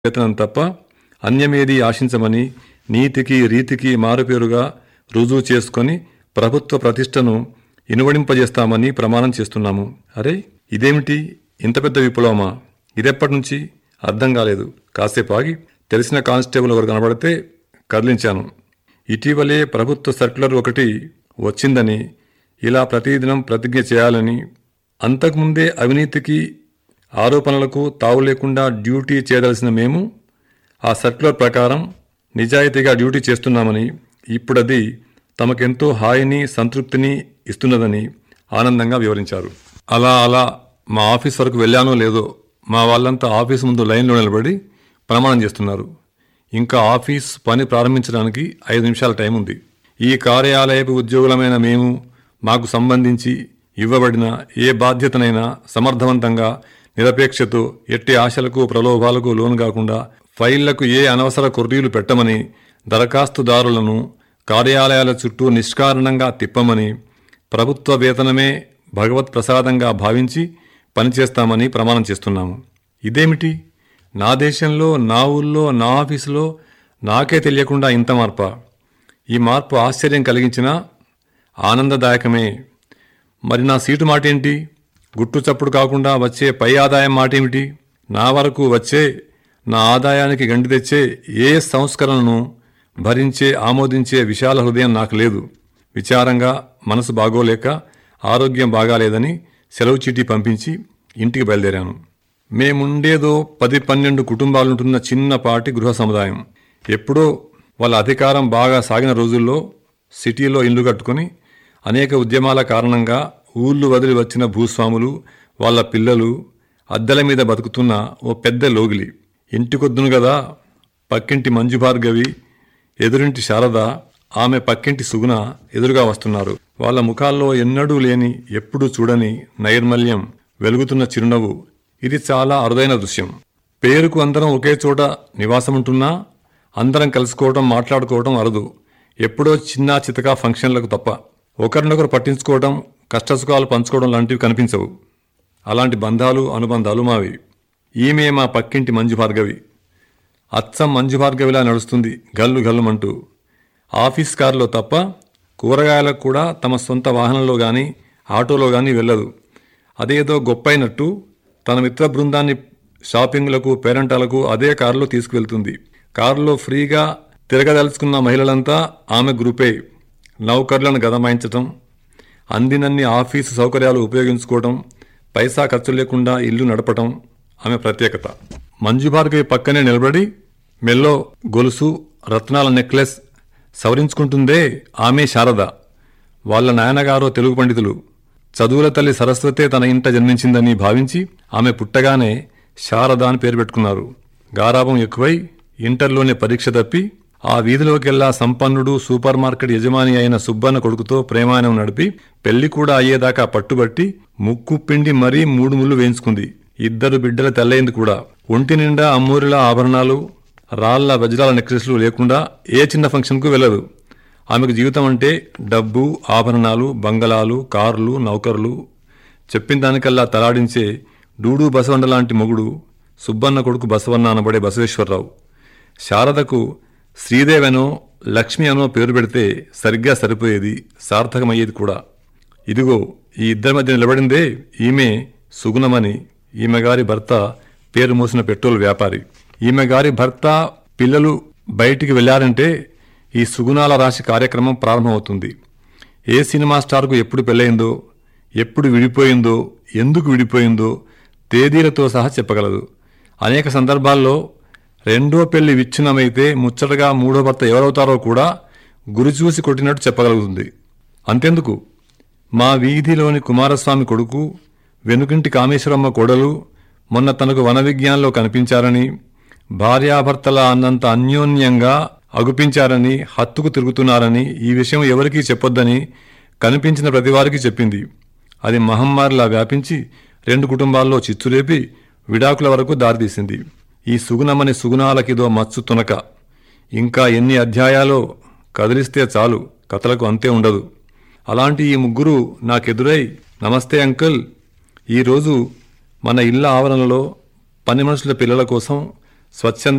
వేతనం తప్ప అన్యమేదీ ఆశించమని నీతికి రీతికి మారుపేరుగా రుజువు చేసుకొని ప్రభుత్వ ప్రతిష్టను ఇనువడింపజేస్తామని ప్రమాణం చేస్తున్నాము అరే ఇదేమిటి ఇంత పెద్ద విప్లవమా ఇదెప్పటి నుంచి అర్థం కాలేదు కాసేపు ఆగి తెలిసిన కానిస్టేబుల్ ఒకరు కనబడితే కదిలించాను ఇటీవలే ప్రభుత్వ సర్క్యులర్ ఒకటి వచ్చిందని ఇలా ప్రతిదినం ప్రతిజ్ఞ చేయాలని అంతకుముందే అవినీతికి ఆరోపణలకు తావు లేకుండా డ్యూటీ చేయదలసిన మేము ఆ సర్క్యులర్ ప్రకారం నిజాయితీగా డ్యూటీ చేస్తున్నామని ఇప్పుడది తమకెంతో హాయిని సంతృప్తిని ఇస్తున్నదని ఆనందంగా వివరించారు అలా అలా మా ఆఫీస్ వరకు వెళ్ళానో లేదో మా వాళ్ళంతా ఆఫీస్ ముందు లైన్లో నిలబడి ప్రమాణం చేస్తున్నారు ఇంకా ఆఫీస్ పని ప్రారంభించడానికి ఐదు నిమిషాల టైం ఉంది ఈ కార్యాలయపు ఉద్యోగులమైన మేము మాకు సంబంధించి ఇవ్వబడిన ఏ బాధ్యతనైనా సమర్థవంతంగా నిరపేక్షతో ఎట్టి ఆశలకు ప్రలోభాలకు లోను కాకుండా ఫైళ్లకు ఏ అనవసర కొర్రీలు పెట్టమని దరఖాస్తుదారులను కార్యాలయాల చుట్టూ నిష్కారణంగా తిప్పమని ప్రభుత్వ వేతనమే భగవత్ ప్రసాదంగా భావించి పనిచేస్తామని ప్రమాణం చేస్తున్నాము ఇదేమిటి నా దేశంలో నా ఊళ్ళో నా ఆఫీసులో నాకే తెలియకుండా ఇంత మార్పా ఈ మార్పు ఆశ్చర్యం కలిగించినా ఆనందదాయకమే మరి నా సీటు మాట ఏంటి గుట్టు చప్పుడు కాకుండా వచ్చే పై ఆదాయం మాట ఏమిటి నా వరకు వచ్చే నా ఆదాయానికి గండి తెచ్చే ఏ సంస్కరణను భరించే ఆమోదించే విశాల హృదయం నాకు లేదు విచారంగా మనసు బాగోలేక ఆరోగ్యం బాగాలేదని సెలవు చీటీ పంపించి ఇంటికి బయలుదేరాను మేముండేదో పది పన్నెండు కుటుంబాలుంటున్న చిన్నపాటి గృహ సముదాయం ఎప్పుడో వాళ్ళ అధికారం బాగా సాగిన రోజుల్లో సిటీలో ఇల్లు కట్టుకుని అనేక ఉద్యమాల కారణంగా ఊళ్ళు వదిలి వచ్చిన భూస్వాములు వాళ్ళ పిల్లలు అద్దెల మీద బతుకుతున్న ఓ పెద్ద లోగిలి ఇంటికొద్దును గదా పక్కింటి మంజు భార్గవి ఎదురింటి శారద ఆమె పక్కింటి సుగుణ ఎదురుగా వస్తున్నారు వాళ్ళ ముఖాల్లో ఎన్నడూ లేని ఎప్పుడూ చూడని నైర్మల్యం వెలుగుతున్న చిరునవ్వు ఇది చాలా అరుదైన దృశ్యం పేరుకు అందరం ఒకే చోట నివాసముంటున్నా అందరం కలుసుకోవడం మాట్లాడుకోవడం అరుదు ఎప్పుడో చిన్న చితకా ఫంక్షన్లకు తప్ప ఒకరినొకరు పట్టించుకోవడం కష్టసుఖాలు పంచుకోవడం లాంటివి కనిపించవు అలాంటి బంధాలు అనుబంధాలు మావి ఈమె మా పక్కింటి మంజు భార్గవి అచ్చం మంజు భార్గవిలా నడుస్తుంది గల్లు గల్లుమంటూ ఆఫీస్ కారులో తప్ప కూరగాయలకు కూడా తమ సొంత వాహనంలో గాని ఆటోలో గాని వెళ్ళదు అదేదో గొప్పైనట్టు తన మిత్ర బృందాన్ని షాపింగ్లకు పేరెంటాలకు అదే కారులో తీసుకువెళ్తుంది కారులో ఫ్రీగా తిరగదలుచుకున్న మహిళలంతా ఆమె గ్రూపే నౌకర్లను గదమాయించటం అందినన్ని ఆఫీసు సౌకర్యాలు ఉపయోగించుకోవడం పైసా ఖర్చు లేకుండా ఇల్లు నడపటం ఆమె ప్రత్యేకత మంజు భార్గవి పక్కనే నిలబడి మెల్లో గొలుసు రత్నాల నెక్లెస్ సవరించుకుంటుందే ఆమె శారద వాళ్ళ నాయనగారో తెలుగు పండితులు చదువుల తల్లి సరస్వతే తన ఇంట జన్మించిందని భావించి ఆమె పుట్టగానే శారద అని పేరు పెట్టుకున్నారు గారాభం ఎక్కువై ఇంటర్లోనే పరీక్ష తప్పి ఆ వీధిలోకెల్లా సంపన్నుడు సూపర్ మార్కెట్ యజమాని అయిన సుబ్బన్న కొడుకుతో ప్రేమాయణం నడిపి పెళ్లి కూడా అయ్యేదాకా పట్టుబట్టి ముక్కు పిండి మరీ మూడు ముళ్ళు వేయించుకుంది ఇద్దరు బిడ్డల తెల్లయింది కూడా ఒంటి నిండా అమ్మూరిల ఆభరణాలు రాళ్ల వజ్రాల నెక్లెస్లు లేకుండా ఏ చిన్న ఫంక్షన్కు వెళ్ళదు ఆమెకు జీవితం అంటే డబ్బు ఆభరణాలు బంగళాలు కార్లు నౌకర్లు చెప్పిన దానికల్లా తలాడించే డూడు బసవన్న లాంటి మొగుడు సుబ్బన్న కొడుకు బసవన్న అనబడే బసవేశ్వరరావు శారదకు శ్రీదేవనో లక్ష్మి అనో పేరు పెడితే సరిగ్గా సరిపోయేది సార్థకమయ్యేది కూడా ఇదిగో ఈ ఇద్దరి మధ్య నిలబడిందే ఈమె సుగుణమని ఈమె గారి భర్త పేరు మోసిన పెట్రోల్ వ్యాపారి ఈమె గారి భర్త పిల్లలు బయటికి వెళ్లారంటే ఈ సుగుణాల రాశి కార్యక్రమం ప్రారంభమవుతుంది ఏ సినిమా స్టార్కు ఎప్పుడు పెళ్ళయిందో ఎప్పుడు విడిపోయిందో ఎందుకు విడిపోయిందో తేదీలతో సహా చెప్పగలదు అనేక సందర్భాల్లో రెండో పెళ్లి విచ్ఛిన్నమైతే ముచ్చటగా మూడో భర్త ఎవరవుతారో కూడా గురి చూసి కొట్టినట్టు చెప్పగలుగుతుంది అంతెందుకు మా వీధిలోని కుమారస్వామి కొడుకు వెనుకింటి కామేశ్వరమ్మ కొడలు మొన్న తనకు వన విజ్ఞానంలో కనిపించారని భార్యాభర్తల అన్నంత అన్యోన్యంగా అగుపించారని హత్తుకు తిరుగుతున్నారని ఈ విషయం ఎవరికీ చెప్పొద్దని కనిపించిన ప్రతివారికి చెప్పింది అది మహమ్మారిలా వ్యాపించి రెండు కుటుంబాల్లో చిచ్చులేపి విడాకుల వరకు దారితీసింది ఈ సుగుణమని సుగుణాలకిదో మచ్చు తునక ఇంకా ఎన్ని అధ్యాయాలో కదిలిస్తే చాలు కథలకు అంతే ఉండదు అలాంటి ఈ ముగ్గురు నాకెదురై నమస్తే అంకుల్ ఈరోజు మన ఇళ్ళ ఆవరణలో పని మనుషుల పిల్లల కోసం స్వచ్ఛంద